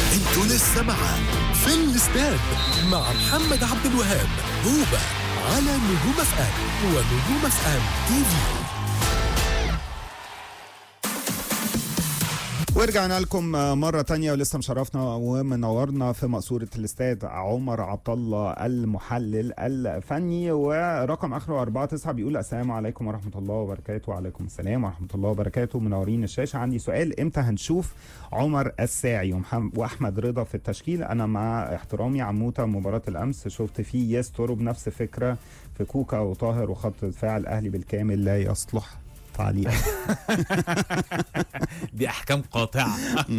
انتوا لسه مع في الاستاد مع محمد عبد الوهاب هوبا على نجوم اف ام ونجوم اف ام تي في ورجعنا لكم مرة تانية ولسه مشرفنا ومنورنا في مقصورة الاستاد عمر عبد الله المحلل الفني ورقم اخره 49 بيقول السلام عليكم ورحمة الله وبركاته وعليكم السلام ورحمة الله وبركاته منورين الشاشة عندي سؤال امتى هنشوف عمر الساعي ومحم- واحمد رضا في التشكيل انا مع احترامي عموته مباراة الامس شفت فيه يستر بنفس فكرة في كوكا وطاهر وخط دفاع الاهلي بالكامل لا يصلح تعليق دي احكام قاطعه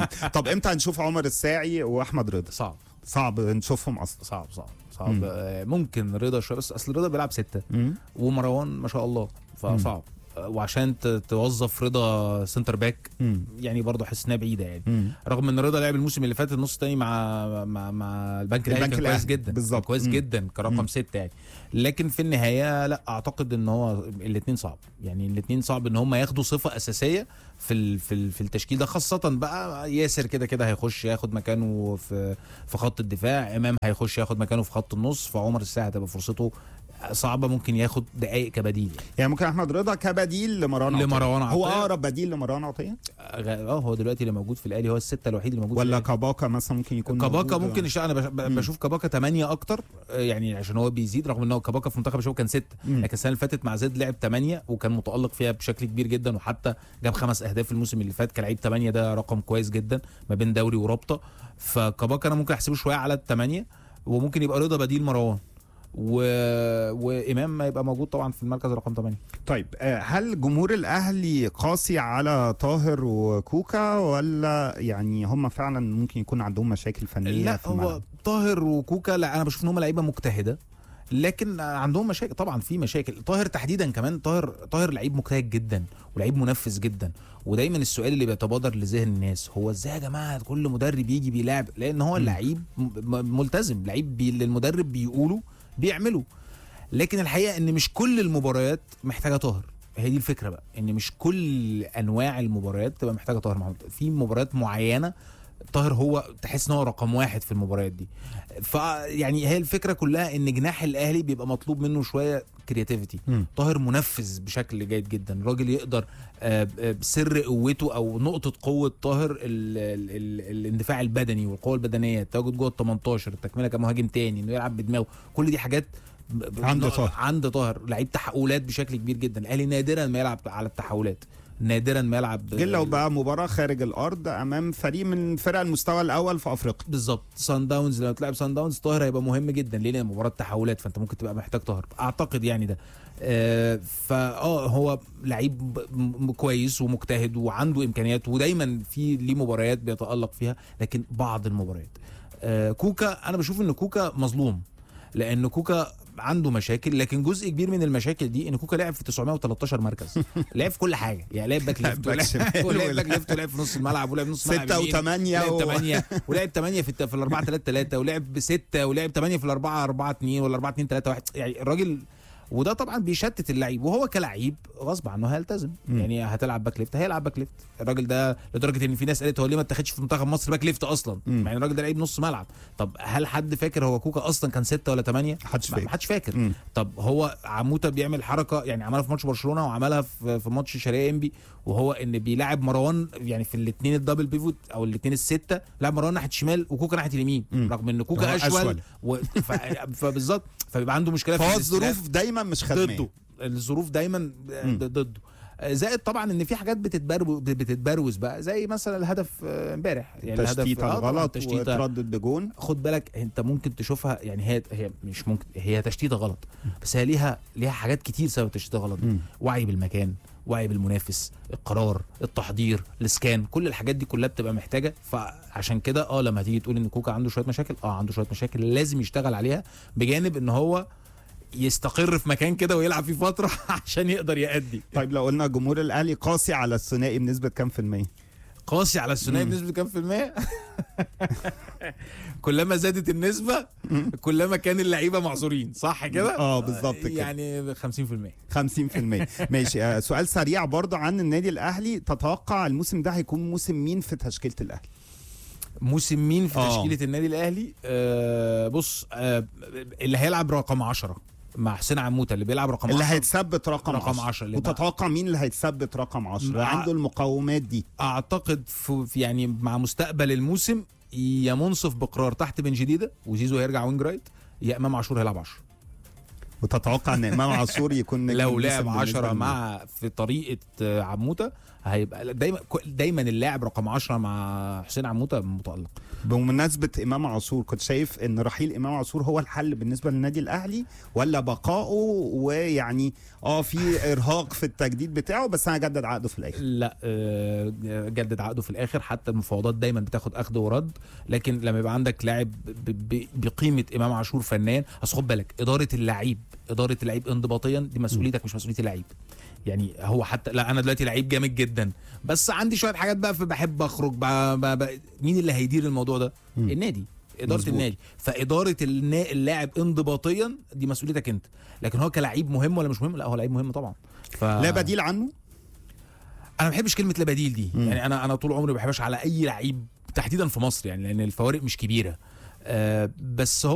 طب امتى هنشوف عمر الساعي واحمد رضا صعب صعب نشوفهم اصلا صعب صعب صعب آه، ممكن رضا شويه بس اصل رضا بيلعب سته ومروان ما شاء الله فصعب آه، وعشان ت- توظف رضا سنتر باك مم. يعني برضه حاسس انها بعيده يعني مم. رغم ان رضا لعب الموسم اللي فات النص الثاني مع مع مع البنك الاهلي البنك كان كويس الأهلي، جدا بالظبط. كان كويس مم. جدا كرقم مم. سته يعني لكن في النهايه لا اعتقد ان هو الاثنين صعب يعني الاثنين صعب ان هم ياخدوا صفه اساسيه في ال في ال في التشكيل ده خاصه بقى ياسر كده كده هيخش ياخد مكانه في في خط الدفاع امام هيخش ياخد مكانه في خط النص فعمر الساعه هتبقى فرصته صعبه ممكن ياخد دقائق كبديل يعني. يعني ممكن احمد رضا كبديل لمروان عطية. لمروان هو عطية. اقرب بديل لمروان عطيه اه هو دلوقتي اللي موجود في الاهلي هو السته الوحيد اللي موجود في ولا الأهلي. كاباكا مثلا ممكن يكون كاباكا موجود؟ ممكن يشتغل انا بش- ب- بشوف كاباكا 8 اكتر آه، يعني عشان هو بيزيد رغم ان هو كاباكا في منتخب الشباب كان 6 مم. لكن السنه اللي فاتت مع زيد لعب 8 وكان متالق فيها بشكل كبير جدا وحتى جاب خمس اهداف الموسم اللي فات كلاعب 8 ده رقم كويس جدا ما بين دوري ورابطه فكاباكا انا ممكن احسبه شويه على الثمانيه وممكن يبقى رضا بديل مروان و... وامام ما يبقى موجود طبعا في المركز رقم 8 طيب آه، هل جمهور الاهلي قاسي على طاهر وكوكا ولا يعني هم فعلا ممكن يكون عندهم مشاكل فنيه لا في هو الملعب؟ طاهر وكوكا لا انا بشوف ان هم لعيبه مجتهده لكن عندهم مشاكل طبعا في مشاكل طاهر تحديدا كمان طاهر طاهر لعيب مجتهد جدا ولعيب منفذ جدا ودايما السؤال اللي بيتبادر لذهن الناس هو ازاي يا جماعه كل مدرب يجي بيلاعب لان هو اللعيب م- م- ملتزم لعيب بي اللي المدرب بيقوله بيعمله لكن الحقيقه ان مش كل المباريات محتاجه طاهر هي دي الفكره بقى ان مش كل انواع المباريات تبقى محتاجه طاهر محمود في مباريات معينه طاهر هو تحس ان هو رقم واحد في المباريات دي فيعني هي الفكره كلها ان جناح الاهلي بيبقى مطلوب منه شويه كرياتيفيتي مم. طاهر منفذ بشكل جيد جدا راجل يقدر آه، آه، سر قوته او نقطه قوه طاهر ال ال ال الاندفاع البدني والقوه البدنيه التواجد جوه ال 18 التكمله كمهاجم تاني انه يلعب بدماغه كل دي حاجات ب- ب- عند طاهر. عند طاهر لعيب تحولات بشكل كبير جدا الاهلي نادرا ما يلعب على التحولات نادرا ما يلعب غير لو بقى مباراه خارج الارض امام فريق من فرق المستوى الاول في افريقيا بالظبط سان داونز لو تلعب سان داونز طاهر هيبقى مهم جدا ليه لان مباراه تحولات فانت ممكن تبقى محتاج طاهر اعتقد يعني ده آه فاه هو لعيب م- م- كويس ومجتهد وعنده امكانيات ودايما في ليه مباريات بيتالق فيها لكن بعض المباريات آه كوكا انا بشوف ان كوكا مظلوم لان كوكا عنده مشاكل لكن جزء كبير من المشاكل دي ان كوكا لعب في 913 مركز لعب في كل حاجه يعني لعب باك ليفت باك ولعب شمال ولعب ولا- باك ليفت ولعب في نص الملعب ولعب نص الملعب ستة يمين. وثمانية لعب و- 8 ولعب 8 في الت- في الاربعه 3 3 ولعب بستة ولعب 8 في الاربعه 4 2 ولا 4 2 3 1 يعني الراجل وده طبعا بيشتت اللعيب وهو كلعيب غصب عنه هيلتزم مم. يعني هتلعب باك ليفت هيلعب باك ليفت الراجل ده لدرجه ان في ناس قالت هو ليه ما اتاخدش في منتخب مصر باك ليفت اصلا مم. مع ان الراجل ده لعيب نص ملعب طب هل حد فاكر هو كوكا اصلا كان ستة ولا 8 محدش فاكر. محدش فاكر مم. طب هو عموته بيعمل حركه يعني عملها في ماتش برشلونه وعملها في في ماتش شرقيه انبي وهو ان بيلاعب مروان يعني في الاثنين الدبل بيفوت او الاثنين السته لعب مروان ناحيه الشمال وكوكا ناحيه اليمين مم. رغم ان هو كوكا اشول, أشول. و... ف... فبالظبط فبيبقى عنده مشكله في فهو الاستلام. الظروف دايما مش خدمه ضده الظروف دايما ضده زائد طبعا ان في حاجات بتتبرو بتتبروز بقى زي مثلا الهدف آه، امبارح يعني تشتيت آه، طبعاً غلط تشتيته وتردد بجون خد بالك انت ممكن تشوفها يعني هي هي مش ممكن هي تشتيته غلط بس هي ليها ليها حاجات كتير سبب التشتيته غلط دي مم. وعي بالمكان وعي بالمنافس القرار التحضير الاسكان كل الحاجات دي كلها بتبقى محتاجه فعشان كده اه لما تيجي تقول ان كوكا عنده شويه مشاكل اه عنده شويه مشاكل لازم يشتغل عليها بجانب ان هو يستقر في مكان كده ويلعب فيه فتره عشان يقدر يأدي طيب لو قلنا جمهور الاهلي قاسي على الثنائي بنسبه كام في الميه قاسي على الثنائي بنسبه كام في المية؟ كلما زادت النسبة كلما كان اللعيبة معذورين صح كده؟ اه بالظبط كده يعني 50% 50% ماشي آه، سؤال سريع برضه عن النادي الاهلي تتوقع الموسم ده هيكون موسم مين في تشكيله الاهلي موسم مين في آه. تشكيله النادي الاهلي آه بص آه اللي هيلعب رقم 10 مع حسين عموته اللي بيلعب رقم اللي 10 هيتثبت رقم رقم 10 10 اللي وتتوقع مين اللي هيتثبت رقم 10 مع- عنده المقومات دي اعتقد في في يعني مع مستقبل الموسم يا منصف بقرار تحت بن جديده وزيزو هيرجع وينج رايت يا امام عاشور هيلعب 10 وتتوقع ان امام عاشور يكون نجم لو الموسم لعب بالنسبة 10 للنادي. مع في طريقه آه، عموته هيبقى دايما دايما اللاعب رقم 10 مع حسين عموته متالق بمناسبة إمام عاشور كنت شايف إن رحيل إمام عاشور هو الحل بالنسبة للنادي الأهلي ولا بقائه ويعني اه في إرهاق في التجديد بتاعه بس أنا هجدد عقده في الآخر لا آه، جدد عقده في الاخر حتى المفاوضات دايما بتاخد اخذ ورد لكن لما يبقى عندك لاعب ب- ب- بقيمه امام عاشور فنيا اصل خد بالك اداره اللعيب اداره اللعيب انضباطيا دي مسؤوليتك مش مسؤوليه اللعيب يعني هو حتى لا انا دلوقتي لعيب جامد جدا بس عندي شويه حاجات بقى فبحب اخرج ب... ب... ب... مين اللي هيدير الموضوع ده مم. النادي اداره مظبوط. النادي فاداره النا... اللاعب انضباطيا دي مسؤوليتك انت لكن هو كلاعب مهم ولا مش مهم لا هو لعيب مهم طبعا ف... لا بديل عنه انا ما بحبش كلمه لا بديل دي مم. يعني انا انا طول عمري ما بحبش على اي لعيب تحديدا في مصر يعني لان الفوارق مش كبيره آه بس هو